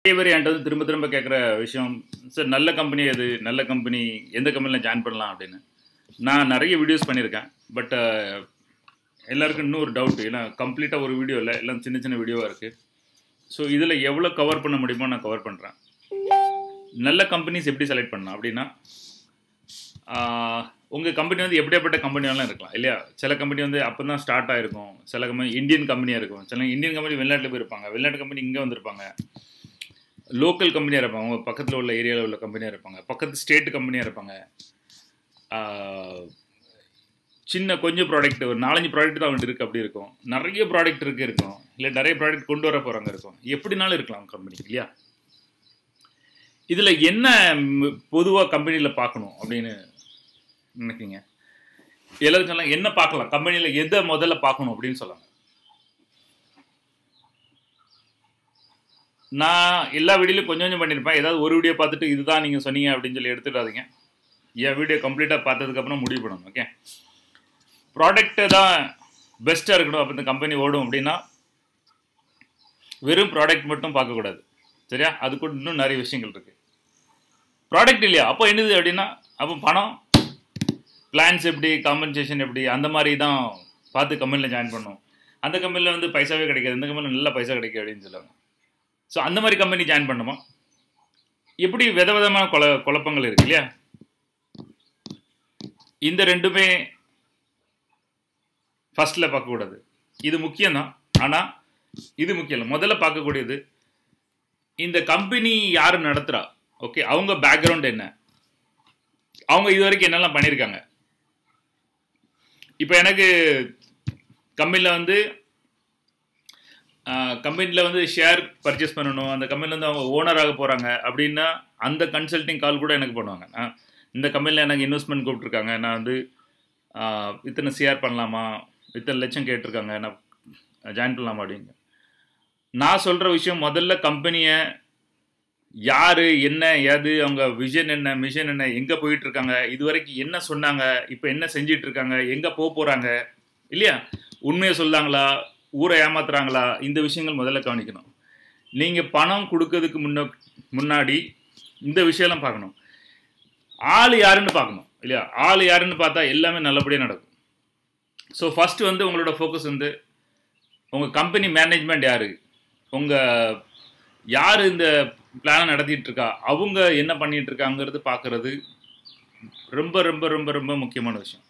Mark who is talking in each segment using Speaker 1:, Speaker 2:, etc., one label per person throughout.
Speaker 1: நிறைய பேர் என்கிட்ட வந்து திரும்ப திரும்ப கேட்குற விஷயம் சார் நல்ல கம்பெனி எது நல்ல கம்பெனி எந்த கம்பெனியில் ஜாயின் பண்ணலாம் அப்படின்னு நான் நிறைய வீடியோஸ் பண்ணியிருக்கேன் பட் எல்லாருக்கும் இன்னும் ஒரு டவுட் ஏன்னா கம்ப்ளீட்டாக ஒரு வீடியோ இல்லை எல்லாம் சின்ன சின்ன வீடியோவாக இருக்குது ஸோ இதில் எவ்வளோ கவர் பண்ண முடியுமோ நான் கவர் பண்ணுறேன் நல்ல கம்பெனிஸ் எப்படி செலக்ட் பண்ணலாம் அப்படின்னா உங்கள் கம்பெனி வந்து எப்படியாப்பட்ட கம்பெனியாலும் இருக்கலாம் இல்லையா சில கம்பெனி வந்து அப்போ தான் ஸ்டார்ட் ஆகிருக்கும் சில கம்பெனி இந்தியன் கம்பெனியாக இருக்கும் சில இந்தியன் கம்பெனி வெளிநாட்டில் போயிருப்பாங்க வெளிநாட்டு கம்பெனி இங்கே வந்திருப்பாங்க லோக்கல் கம்பெனியாக இருப்பாங்க அவங்க பக்கத்தில் உள்ள ஏரியாவில் உள்ள கம்பெனியாக இருப்பாங்க பக்கத்து ஸ்டேட் கம்பெனியாக இருப்பாங்க ஆஹ், சின்ன கொஞ்சம் ப்ராடக்ட் ஒரு நாலஞ்சு ப்ராடக்ட் தான் அவங்கள்ட்ட இருக்குது அப்படி இருக்கும் நிறைய ப்ராடக்ட் இருக்கு இருக்கும் இல்லை நிறைய ப்ராடக்ட் கொண்டு வர போகிறாங்க இருக்கும் எப்படினாலும் இருக்கலாம் கம்பெனி இல்லையா இதில் என்ன பொதுவாக கம்பெனியில் பார்க்கணும் அப்படின்னு நினைக்கிங்க எல்லாரும் சொல்லலாம் என்ன பார்க்கலாம் கம்பெனியில் எதை முதல்ல பார்க்கணும் அப்படின்னு சொல்லாங்க நான் எல்லா வீடியோலையும் கொஞ்சம் கொஞ்சம் பண்ணியிருப்பேன் ஏதாவது ஒரு வீடியோ பார்த்துட்டு இதுதான் நீங்கள் சொன்னீங்க அப்படின்னு சொல்லி எடுத்துடாதீங்க என் வீடியோ கம்ப்ளீட்டாக பார்த்ததுக்கப்புறம் முடிவு பண்ணணும் ஓகே ப்ராடக்ட்டு தான் பெஸ்ட்டாக இருக்கணும் அப்போ இந்த கம்பெனி ஓடும் அப்படின்னா வெறும் ப்ராடக்ட் மட்டும் பார்க்கக்கூடாது சரியா அது கூட இன்னும் நிறைய விஷயங்கள் இருக்குது ப்ராடக்ட் இல்லையா அப்போ என்னது அப்படின்னா அப்போ பணம் பிளான்ஸ் எப்படி காம்பன்சேஷன் எப்படி அந்த மாதிரி தான் பார்த்து கம்பெனியில் ஜாயின் பண்ணணும் அந்த கம்பெனியில் வந்து பைசாவே கிடைக்காது இந்த கம்பெனியில் நல்ல பைசா கிடைக்கும் அப்படின்னு சொல்லுவாங்க ஸோ அந்த மாதிரி கம்பெனி ஜாயின் பண்ணுமா எப்படி வித விதமான குழ குழப்பங்கள் இருக்கு இல்லையா இந்த ரெண்டுமே ஃபர்ஸ்ட்ல பார்க்கக்கூடாது இது முக்கியம்தான் ஆனால் இது முக்கியம் இல்லை முதல்ல பார்க்கக்கூடியது இந்த கம்பெனி யார் நடத்துகிறா ஓகே அவங்க பேக்ரவுண்ட் என்ன அவங்க இது வரைக்கும் என்னெல்லாம் பண்ணியிருக்காங்க இப்போ எனக்கு கம்பெனியில் வந்து கம்பெனியில் வந்து ஷேர் பர்ச்சேஸ் பண்ணணும் அந்த கம்பெனியில் வந்து அவங்க ஓனர் ஆக போகிறாங்க அப்படின்னா அந்த கன்சல்டிங் கால் கூட எனக்கு பண்ணுவாங்க நான் இந்த கம்பெனியில் எனக்கு இன்வெஸ்ட்மெண்ட் கூப்பிட்ருக்காங்க நான் வந்து ஆஹ், இத்தனை ஷேர் பண்ணலாமா இத்தனை லட்சம் கேட்டிருக்காங்க நான் ஜாயின் பண்ணலாமா அப்படின்னு நான் சொல்கிற விஷயம் முதல்ல கம்பெனியை யார் என்ன ஏது அவங்க விஷன் என்ன மிஷன் என்ன எங்கே போயிட்டு இருக்காங்க இது வரைக்கும் என்ன சொன்னாங்க இப்போ என்ன செஞ்சிட்டு இருக்காங்க எங்கே போக போகிறாங்க இல்லையா உண்மையை சொல்லாங்களா ஊரை ஏமாத்துறாங்களா இந்த விஷயங்கள் முதல்ல கவனிக்கணும் நீங்கள் பணம் கொடுக்கறதுக்கு முன்ன முன்னாடி இந்த விஷயம்லாம் பார்க்கணும் ஆள் யாருன்னு பார்க்கணும் இல்லையா ஆள் யாருன்னு பார்த்தா எல்லாமே நல்லபடியாக நடக்கும் ஸோ ஃபஸ்ட்டு வந்து உங்களோட ஃபோக்கஸ் வந்து உங்கள் கம்பெனி மேனேஜ்மெண்ட் யார் உங்கள் யார் இந்த பிளானை நடத்திட்டு இருக்கா அவங்க என்ன பண்ணிட்டு இருக்காங்கிறது பார்க்கறது ரொம்ப ரொம்ப ரொம்ப ரொம்ப முக்கியமான விஷயம்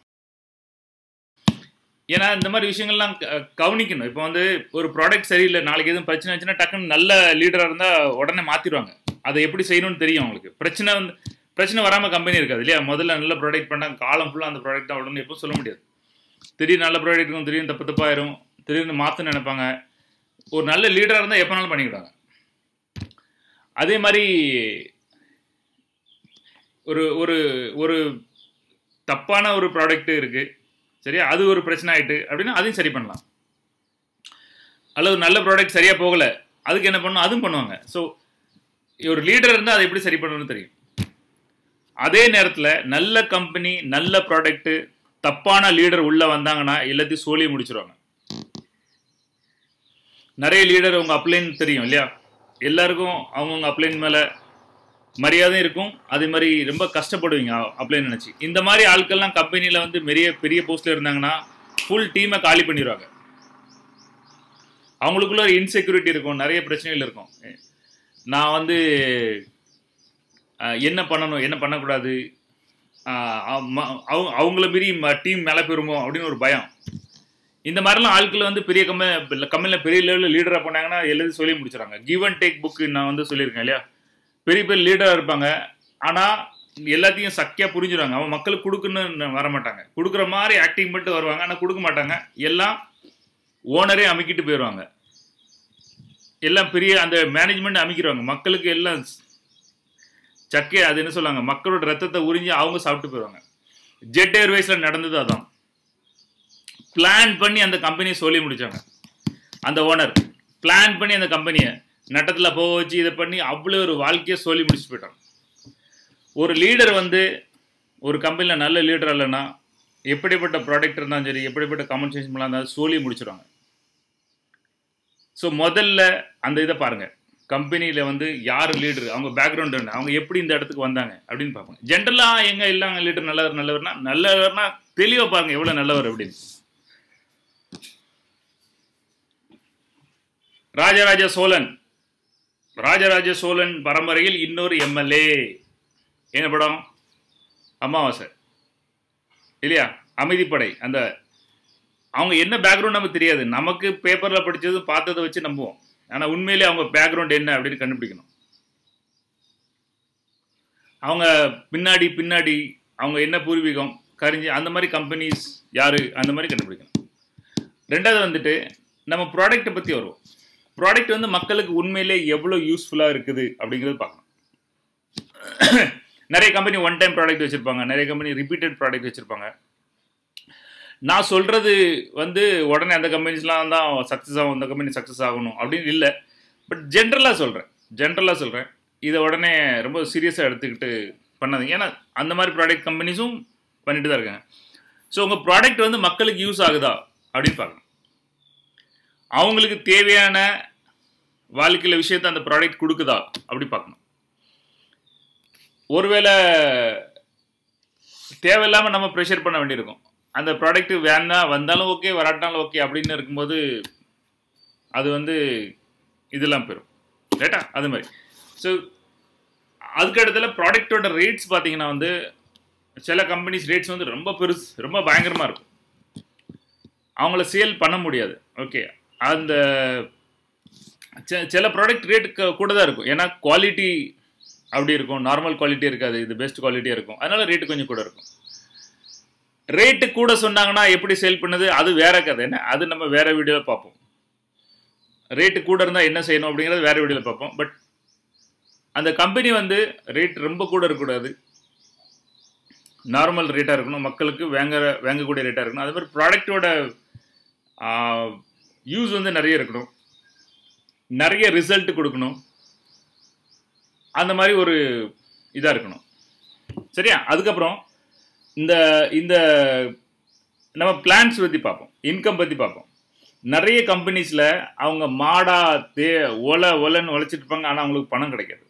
Speaker 1: ஏன்னா இந்த மாதிரி விஷயங்கள்லாம் க- கவனிக்கணும் இப்போ வந்து ஒரு ப்ராடக்ட் சரியில்லை நாளைக்கு எதுவும் பிரச்சனை ஆச்சுன்னா டக்குன்னு நல்ல லீடராக இருந்தால் உடனே மாற்றிடுவாங்க அதை எப்படி செய்யணும்னு தெரியும் அவங்களுக்கு பிரச்சனை வந்து பிரச்சனை வராமல் கம்பெனி இருக்காது இல்லையா முதல்ல நல்ல ப்ராடக்ட் பண்ணாங்க காலம் ஃபுல்லாக அந்த ப்ராடக்ட் தான் உடனே எப்போ சொல்ல முடியாது திடீர்னு நல்ல ப்ராடக்ட் இருக்கும் திடீர்னு தப்பு தப்பாயிரும் திடீர்னு மாற்ற நினைப்பாங்க ஒரு நல்ல லீடராக இருந்தால் எப்போனாலும் பண்ணிக்கிடுவாங்க அதே மாதிரி ஒரு ஒரு ஒரு தப்பான ஒரு ப்ராடக்ட் இருக்கு சரியா அது ஒரு பிரச்சனை ஆயிட்டு அப்படின்னா அதையும் சரி பண்ணலாம் அல்லது ஒரு நல்ல ப்ராடக்ட் சரியா போகல அதுக்கு என்ன பண்ணணும் அதுவும் பண்ணுவாங்க ஸோ ஒரு லீடர் இருந்தால் அதை எப்படி சரி பண்ணணும்னு தெரியும் அதே நேரத்தில் நல்ல கம்பெனி நல்ல ப்ராடக்ட் தப்பான லீடர் உள்ள வந்தாங்கன்னா எல்லாத்தையும் சோழி முடிச்சிருவாங்க நிறைய லீடர் உங்க அப்ளைன் தெரியும் இல்லையா எல்லாருக்கும் அவங்கவுங்க அப்ளைன் மேல மரியாதையும் இருக்கும் அதே மாதிரி ரொம்ப கஷ்டப்படுவீங்க அப்ளைன் நினைச்சு இந்த மாதிரி ஆட்கள்லாம் கம்பெனியில் வந்து பெரிய பெரிய போஸ்ட்ல இருந்தாங்கன்னா ஃபுல் டீமை காலி பண்ணிடுவாங்க அவங்களுக்குள்ள ஒரு இன்செக்யூரிட்டி இருக்கும் நிறைய பிரச்சனைகள் இருக்கும் நான் வந்து அஹ், என்ன பண்ணணும் என்ன பண்ணக்கூடாது அஹ், அவ- அவங்க- அவங்கள மீறி டீம் மேலே போயிருமோ அப்படின்னு ஒரு பயம் இந்த மாதிரிலாம் ஆட்கள் வந்து பெரிய கம்பெனி கம்பெனியில் பெரிய லெவலில் லீடராக போனாங்கன்னா எல்லாத்தையும் சொல்லி முடிச்சிடறாங்க கிவ் அண்ட் டேக் புக் நான் வந்து சொல்லியிருக்கேன் இல்லையா பெரிய பெரிய லீடராக இருப்பாங்க ஆனால் எல்லாத்தையும் சக்கியாக புரிஞ்சுருவாங்க அவன் மக்களுக்கு கொடுக்குன்னு வர மாட்டாங்க கொடுக்குற மாதிரி ஆக்டிங் பண்ணிட்டு வருவாங்க ஆனால் கொடுக்க மாட்டாங்க எல்லாம் ஓனரே அமைக்கிட்டு போயிடுவாங்க எல்லாம் பெரிய அந்த மேனேஜ்மெண்ட் அமைக்கிடுவாங்க மக்களுக்கு எல்லாம் சக்கே அது என்ன சொல்லுவாங்க மக்களோட ரத்தத்தை உறிஞ்சி அவங்க சாப்பிட்டு போயிடுவாங்க ஜெட் ஏர்வேஸில் நடந்தது அதான் பிளான் பண்ணி அந்த கம்பெனியை சொல்லி முடிச்சாங்க அந்த ஓனர் பிளான் பண்ணி அந்த கம்பெனியை நட்டத்தில் போக வச்சு இதை பண்ணி அவ்வளோ ஒரு வாழ்க்கையை சொல்லி முடிச்சுட்டு போயிட்டாங்க ஒரு லீடர் வந்து ஒரு கம்பெனியில் நல்ல லீடர் இல்லைன்னா எப்படிப்பட்ட ப்ராடக்ட் இருந்தாலும் சரி எப்படிப்பட்ட கம்பன்சேஷன் இருந்தாலும் சொல்லி முடிச்சிடுவாங்க ஸோ முதல்ல அந்த இதை பாருங்க கம்பெனியில் வந்து யார் லீடர் அவங்க பேக்ரவுண்ட் என்ன அவங்க எப்படி இந்த இடத்துக்கு வந்தாங்க அப்படின்னு பார்ப்பாங்க ஜென்ரலாக எங்கே இல்லாங்க லீடர் நல்லவர் நல்லவர்னா நல்லவர்னா தெளிவாக பாருங்க எவ்வளோ நல்லவர் அப்படின்னு ராஜராஜ சோழன் ராஜராஜ சோழன் பரம்பரையில் இன்னொரு எம்எல்ஏ என்ன படம் அமாவாசை இல்லையா அமைதிப்படை அந்த அவங்க என்ன பேக்ரவுண்ட் நமக்கு தெரியாது நமக்கு பேப்பரில் படித்தது பார்த்ததை வச்சு நம்புவோம் ஆனால் உண்மையிலே அவங்க பேக்ரவுண்ட் என்ன அப்படின்னு கண்டுபிடிக்கணும் அவங்க பின்னாடி பின்னாடி அவங்க என்ன பூர்வீகம் கரிஞ்சு அந்த மாதிரி கம்பெனிஸ் யார் அந்த மாதிரி கண்டுபிடிக்கணும் ரெண்டாவது வந்துட்டு நம்ம ப்ராடக்ட்டை பற்றி வருவோம் ப்ராடக்ட் வந்து மக்களுக்கு உண்மையிலே எவ்வளோ யூஸ்ஃபுல்லாக இருக்குது அப்படிங்கிறது பார்க்கணும் நிறைய கம்பெனி ஒன் டைம் ப்ராடக்ட் வச்சுருப்பாங்க நிறைய கம்பெனி ரிப்பீட்டட் ப்ராடக்ட் வச்சுருப்பாங்க நான் சொல்கிறது வந்து உடனே அந்த கம்பெனிஸ்லாம் தான் சக்ஸஸ் ஆகும் அந்த கம்பெனி சக்ஸஸ் ஆகணும் அப்படின்னு இல்லை பட் ஜென்ரலாக சொல்கிறேன் ஜென்ரலாக சொல்கிறேன் இதை உடனே ரொம்ப சீரியஸாக எடுத்துக்கிட்டு பண்ணாதீங்க ஏன்னா அந்த மாதிரி ப்ராடக்ட் கம்பெனிஸும் பண்ணிட்டு தான் இருக்காங்க ஸோ உங்கள் ப்ராடக்ட் வந்து மக்களுக்கு யூஸ் ஆகுதா அப்படின்னு பார்க்கணும் அவங்களுக்கு தேவையான வாழ்க்கையில் விஷயத்தை அந்த ப்ராடக்ட் கொடுக்குதா அப்படி பார்க்கணும் ஒருவேளை தேவையில்லாமல் நம்ம ப்ரெஷர் பண்ண வேண்டியிருக்கும் அந்த ப்ராடக்ட் வேணா வந்தாலும் ஓகே வராட்டாலும் ஓகே அப்படின்னு இருக்கும்போது அது வந்து இதெல்லாம் பெறும் ரைட்டா அது மாதிரி ஸோ அதுக்கு இடத்துல ப்ராடக்டோட ரேட்ஸ் பார்த்தீங்கன்னா வந்து சில கம்பெனிஸ் ரேட்ஸ் வந்து ரொம்ப பெருசு ரொம்ப பயங்கரமாக இருக்கும் அவங்கள சேல் பண்ண முடியாது ஓகே அந்த சில- சில ப்ராடக்ட் ரேட் கூட தான் இருக்கும் ஏன்னா குவாலிட்டி அப்படி இருக்கும் நார்மல் குவாலிட்டி இருக்காது இது பெஸ்ட் குவாலிட்டியாக இருக்கும் அதனால ரேட்டு கொஞ்சம் கூட இருக்கும் ரேட்டு கூட சொன்னாங்கன்னா எப்படி சேல் பண்ணுது அது வேற கதை என்ன அது நம்ம வேற வீடியோவில் பார்ப்போம் ரேட்டு கூட இருந்தால் என்ன செய்யணும் அப்படிங்கிறது வேற வீடியோவில் பார்ப்போம் பட் அந்த கம்பெனி வந்து ரேட் ரொம்ப கூட இருக்கக்கூடாது நார்மல் ரேட்டாக இருக்கணும் மக்களுக்கு வாங்குற வாங்கக்கூடிய ரேட்டாக இருக்கணும் அதே மாதிரி ப்ராடக்டோட யூஸ் வந்து நிறைய இருக்கணும் நிறைய ரிசல்ட் கொடுக்கணும் அந்த மாதிரி ஒரு இதாக இருக்கணும் சரியா அதுக்கப்புறம் இந்த இந்த நம்ம பிளான்ஸ் பற்றி பார்ப்போம் இன்கம் பற்றி பார்ப்போம் நிறைய கம்பெனிஸில் அவங்க மாடா தே ஒலை ஒலைன்னு உழைச்சிட்டு இருப்பாங்க ஆனால் அவங்களுக்கு பணம் கிடைக்காது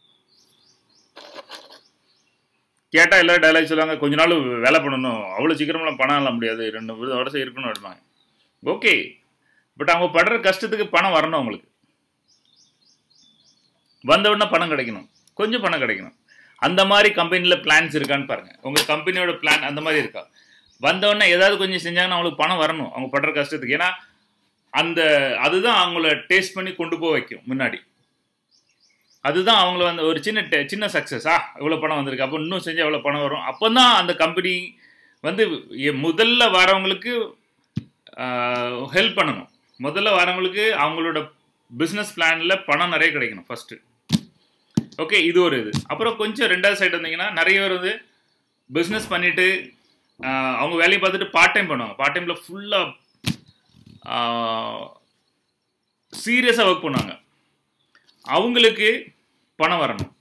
Speaker 1: கேட்டால் எல்லாரும் டைலாக் சொல்லுவாங்க கொஞ்ச நாள் வேலை பண்ணணும் அவ்வளோ சீக்கிரமெல்லாம் பணம் எல்லாம் முடியாது ரெண்டு வருஷம் இருக்கணும் அப்படிம்பாங்க ஓகே பட் அவங்க படுற கஷ்டத்துக்கு பணம் வரணும் அவங்களுக்கு வந்த உடனே பணம் கிடைக்கணும் கொஞ்சம் பணம் கிடைக்கணும் அந்த மாதிரி கம்பெனியில் பிளான்ஸ் இருக்கான்னு பாருங்க உங்கள் கம்பெனியோட பிளான் அந்த மாதிரி இருக்கா வந்த உடனே ஏதாவது கொஞ்சம் செஞ்சாங்கன்னா அவங்களுக்கு பணம் வரணும் அவங்க படுற கஷ்டத்துக்கு ஏன்னா அந்த அதுதான் அவங்கள டேஸ்ட் பண்ணி கொண்டு போக வைக்கும் முன்னாடி அதுதான் அவங்கள வந்து ஒரு சின்ன டே- சின்ன சக்ஸஸ் ஆ இவ்வளோ பணம் வந்திருக்கு அப்போ இன்னும் செஞ்சால் எவ்வளோ பணம் வரும் அப்போ தான் அந்த கம்பெனி வந்து எ- முதல்ல வரவங்களுக்கு ஹெல்ப் பண்ணணும் முதல்ல வரவங்களுக்கு அவங்களோட பிஸ்னஸ் பிளானில் பணம் நிறைய கிடைக்கணும் ஃபஸ்ட்டு ஓகே இது ஒரு இது அப்புறம் கொஞ்சம் ரெண்டாவது சைடு வந்தீங்கன்னா நிறைய பேர் வந்து பிஸ்னஸ் பண்ணிட்டு ஆஹ், அவங்க வேலையை பார்த்துட்டு பார்ட் டைம் பண்ணுவாங்க பார்ட் டைமில் ஃபுல்லாக சீரியஸாக ஒர்க் பண்ணுவாங்க அவங்களுக்கு பணம் வரணும்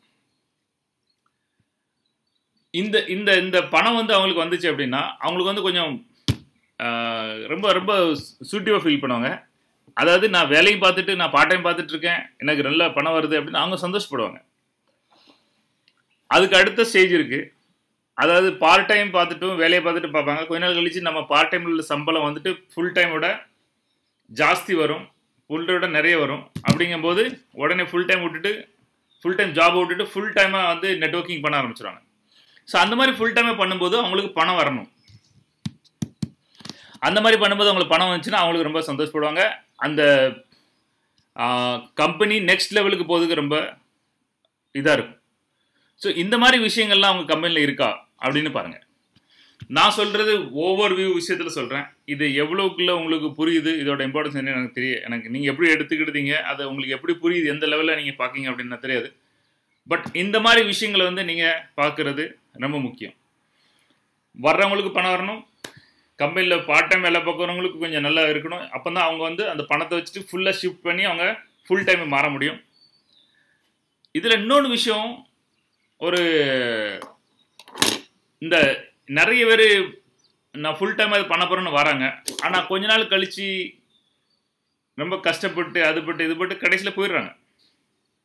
Speaker 1: இந்த இந்த இந்த பணம் வந்து அவங்களுக்கு வந்துச்சு அப்படின்னா அவங்களுக்கு வந்து கொஞ்சம் ஆஹ், ரொம்ப ரொம்ப சூட்டிவாக ஃபீல் பண்ணுவாங்க அதாவது நான் வேலையும் பார்த்துட்டு நான் பார்ட் டைம் பார்த்துட்டு இருக்கேன் எனக்கு நல்ல பணம் வருது அப்படின்னு அவங்க சந்தோஷப்படுவாங்க அதுக்கு அடுத்த ஸ்டேஜ் இருக்கு அதாவது பார்ட் டைம் பார்த்துட்டும் வேலையை பார்த்துட்டு பார்ப்பாங்க கொஞ்ச நாள் கழிச்சு நம்ம பார்ட் டைமில் உள்ள சம்பளம் வந்துட்டு ஃபுல் டைமோட ஜாஸ்தி வரும் ஃபுல் விட நிறைய வரும் அப்படிங்கும்போது உடனே ஃபுல் டைம் விட்டுட்டு ஃபுல் டைம் ஜாப் விட்டுட்டு ஃபுல் டைமாக வந்து நெட்வொர்க்கிங் பண்ண ஆரம்பிச்சிடுவாங்க ஸோ அந்த மாதிரி ஃபுல் டைமாக பண்ணும்போது அவங்களுக்கு பணம் வரணும் அந்த மாதிரி பண்ணும்போது அவங்களுக்கு பணம் வந்துச்சுன்னா அவங்களுக்கு ரொம்ப சந்தோஷப்படுவாங்க அந்த கம்பெனி நெக்ஸ்ட் லெவலுக்கு போகிறதுக்கு ரொம்ப இதாக இருக்கும் ஸோ இந்த மாதிரி விஷயங்கள்லாம் அவங்க கம்பெனியில் இருக்கா அப்படின்னு பாருங்கள் நான் சொல்கிறது ஓவர் வியூ விஷயத்தில் சொல்கிறேன் இது எவ்வளோக்குள்ள உங்களுக்கு புரியுது இதோட இம்பார்ட்டன்ஸ் என்ன எனக்கு தெரியும் எனக்கு நீங்கள் எப்படி எடுத்துக்கிட்டீங்க அதை உங்களுக்கு எப்படி புரியுது எந்த லெவலில் நீங்கள் பார்க்கீங்க அப்படின்னு எனக்கு தெரியாது பட் இந்த மாதிரி விஷயங்களை வந்து நீங்கள் பார்க்குறது ரொம்ப முக்கியம் வர்றவங்களுக்கு பணம் வரணும் கம்பெனியில் பார்ட் டைம் வேலை பார்க்குறவங்களுக்கு கொஞ்சம் நல்லா இருக்கணும் அப்போ தான் அவங்க வந்து அந்த பணத்தை வச்சுட்டு ஃபுல்லாக ஷிஃப்ட் பண்ணி அவங்க ஃபுல் டைம் மாற முடியும் இதில் இன்னொன்று விஷயம் ஒரு இந்த நிறைய பேர் நான் ஃபுல் டைம் அது பண்ண போகிறேன்னு வராங்க ஆனால் கொஞ்ச நாள் கழித்து ரொம்ப கஷ்டப்பட்டு அது பட்டு இது பட்டு கடைசியில் போயிடுறாங்க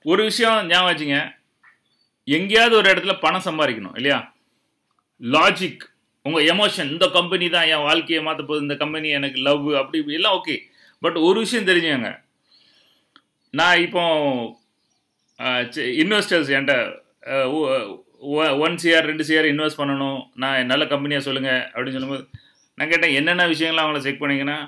Speaker 1: ஒரு விஷயம் ஞாபகம் வச்சுங்க எங்கேயாவது ஒரு இடத்துல பணம் சம்பாதிக்கணும் இல்லையா லாஜிக் உங்கள் எமோஷன் இந்த கம்பெனி தான் என் வாழ்க்கையை மாற்ற போகுது இந்த கம்பெனி எனக்கு லவ் அப்படி இப்படி எல்லாம் ஓகே பட் ஒரு விஷயம் தெரிஞ்சுங்க நான் இப்போ இன்வெஸ்டர்ஸ் என்கிட்ட ஒன் சிஆர் ரெண்டு சிஆர் இன்வெஸ்ட் பண்ணணும் நான் நல்ல கம்பெனியாக சொல்லுங்கள் அப்படின்னு சொல்லும்போது நான் கேட்டேன் என்னென்ன விஷயங்கள்லாம் அவங்கள செக் பண்ணிங்கன்னா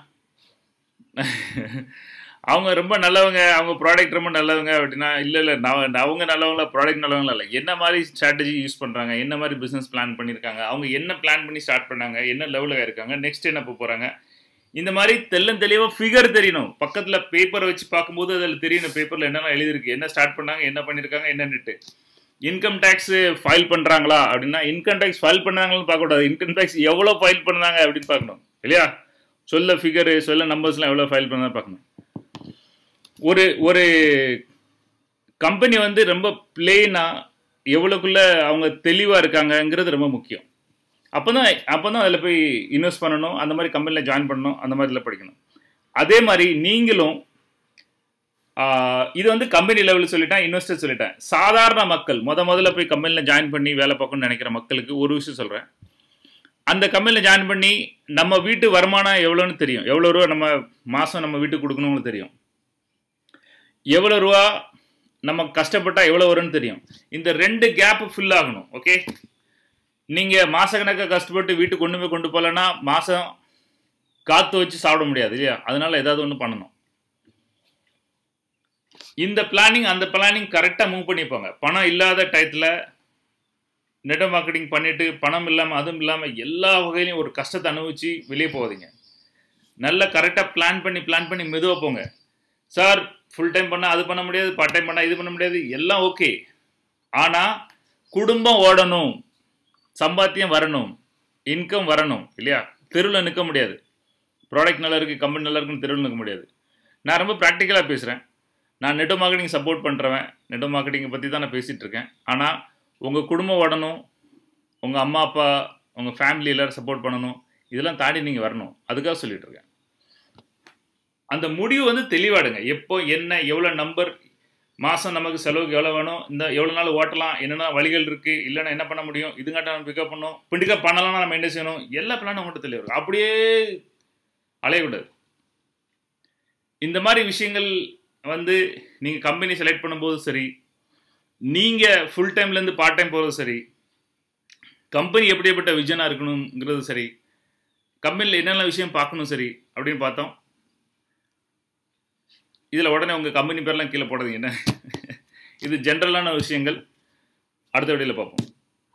Speaker 1: அவங்க ரொம்ப நல்லவங்க அவங்க ப்ராடக்ட் ரொம்ப நல்லவங்க அப்படின்னா இல்லை இல்லை நான் அவங்க நல்லவங்களா ப்ராடக்ட் நல்லவங்களா இல்லை என்ன மாதிரி ஸ்ட்ராட்டஜி யூஸ் பண்ணுறாங்க என்ன மாதிரி பிஸ்னஸ் பிளான் பண்ணியிருக்காங்க அவங்க என்ன பிளான் பண்ணி ஸ்டார்ட் பண்ணாங்க என்ன லெவலில் இருக்காங்க நெக்ஸ்ட் என்ன போக போகிறாங்க இந்த மாதிரி தெல்லம் தெளிவாக ஃபிகர் தெரியணும் பக்கத்தில் பேப்பரை வச்சு பார்க்கும்போது அதில் தெரியணும் பேப்பரில் என்னென்ன எழுதிருக்கு என்ன ஸ்டார்ட் பண்ணாங்க என்ன பண்ணியிருக்காங்க என்னன்னுட்டு இன்கம் டேக்ஸ் ஃபைல் பண்ணுறாங்களா அப்படின்னா இன்கம் டேக்ஸ் ஃபைல் பண்ணாங்கன்னு பார்க்கக்கூடாது இன்கம் டேக்ஸ் எவ்வளோ ஃபைல் பண்ணாங்க அப்படின்னு பார்க்கணும் இல்லையா சொல்ல ஃபிகரு சொல்ல நம்பர்ஸ்லாம் எவ்வளோ ஃபைல் பண்ணா பார்க்கணும் ஒரு ஒரு கம்பெனி வந்து ரொம்ப பிளெயினாக எவ்வளோக்குள்ள அவங்க தெளிவாக இருக்காங்கங்கிறது ரொம்ப முக்கியம் அப்போ தான் அப்போ தான் அதில் போய் இன்வெஸ்ட் பண்ணணும் அந்த மாதிரி கம்பெனியில் ஜாயின் பண்ணணும் அந்த மாதிரிலாம் படிக்கணும் அதே மாதிரி நீங்களும் இது வந்து கம்பெனி லெவலில் சொல்லிட்டேன் இன்வெஸ்டர் சொல்லிட்டேன் சாதாரண மக்கள் முத முதல்ல போய் கம்பெனியில் ஜாயின் பண்ணி வேலை பார்க்கணும்னு நினைக்கிற மக்களுக்கு ஒரு விஷயம் சொல்கிறேன் அந்த கம்பெனியில் ஜாயின் பண்ணி நம்ம வீட்டு வருமானம் எவ்வளோன்னு தெரியும் எவ்வளோ ரூபா நம்ம மாதம் நம்ம வீட்டுக்கு கொடுக்கணும்னு தெரியும் எவ்வளோ ரூபா நம்ம கஷ்டப்பட்டால் எவ்வளோ வரும்னு தெரியும் இந்த ரெண்டு கேப்பு ஃபில் ஆகணும் ஓகே நீங்கள் மாதக்கணக்காக கஷ்டப்பட்டு வீட்டுக்கு கொண்டு போய் கொண்டு போகலன்னா மாதம் காற்று வச்சு சாப்பிட முடியாது இல்லையா அதனால ஏதாவது ஒன்று பண்ணணும் இந்த பிளானிங் அந்த பிளானிங் கரெக்டாக மூவ் பண்ணிப்போங்க பணம் இல்லாத டயத்தில் நெட் மார்க்கெட்டிங் பண்ணிட்டு பணம் இல்லாமல் அதுவும் இல்லாமல் எல்லா வகையிலையும் ஒரு கஷ்டத்தை அனுபவிச்சு வெளியே போகாதீங்க நல்ல கரெக்டாக பிளான் பண்ணி பிளான் பண்ணி மெதுவாக போங்க சார் ஃபுல் டைம் பண்ணால் அது பண்ண முடியாது பார்ட் டைம் பண்ணால் இது பண்ண முடியாது எல்லாம் ஓகே ஆனால் குடும்பம் ஓடணும் சம்பாத்தியம் வரணும் இன்கம் வரணும் இல்லையா தெருவில் நிற்க முடியாது ப்ராடக்ட் நல்லா இருக்குது கம்பெனி நல்லா இருக்குன்னு தெருவில் நிற்க முடியாது நான் ரொம்ப ப்ராக்டிக்கலாக பேசுகிறேன் நான் நெட்டோ மார்க்கெட்டிங் சப்போர்ட் பண்ணுறவன் நெட்டோ மார்க்கெட்டிங்கை பற்றி தான் நான் பேசிகிட்டு இருக்கேன் ஆனால் உங்கள் குடும்பம் ஓடணும் உங்கள் அம்மா அப்பா உங்கள் ஃபேமிலி எல்லோரும் சப்போர்ட் பண்ணணும் இதெல்லாம் தாண்டி நீங்கள் வரணும் அதுக்காக சொல்லிட்டு இருக்கேன் அந்த முடிவு வந்து தெளிவாடுங்க எப்போ என்ன எவ்வளோ நம்பர் மாதம் நமக்கு செலவுக்கு எவ்வளோ வேணும் இந்த எவ்வளோ நாள் ஓட்டலாம் என்னென்ன வழிகள் இருக்குது இல்லைன்னா என்ன பண்ண முடியும் இதுங்காட்ட நம்ம பிக்கப் பண்ணணும் பிடிக்கப் பண்ணலாம்னா நம்ம என்ன செய்யணும் எல்லா பிளானும் உங்கள்கிட்ட தெளிவாக இருக்கும் அப்படியே அலையக்கூடாது இந்த மாதிரி விஷயங்கள் வந்து நீங்கள் கம்பெனி செலக்ட் பண்ணும்போது சரி நீங்கள் ஃபுல் டைம்லேருந்து பார்ட் டைம் போகிறது சரி கம்பெனி எப்படிப்பட்ட விஜனாக இருக்கணுங்கிறது சரி கம்பெனியில் என்னென்ன விஷயம் பார்க்கணும் சரி அப்படின்னு பார்த்தோம் இதில் உடனே உங்கள் கம்பெனி பேர்லாம் கீழே போடாதீங்க என்ன இது ஜென்ரலான விஷயங்கள் அடுத்த வீடியோவில் பார்ப்போம்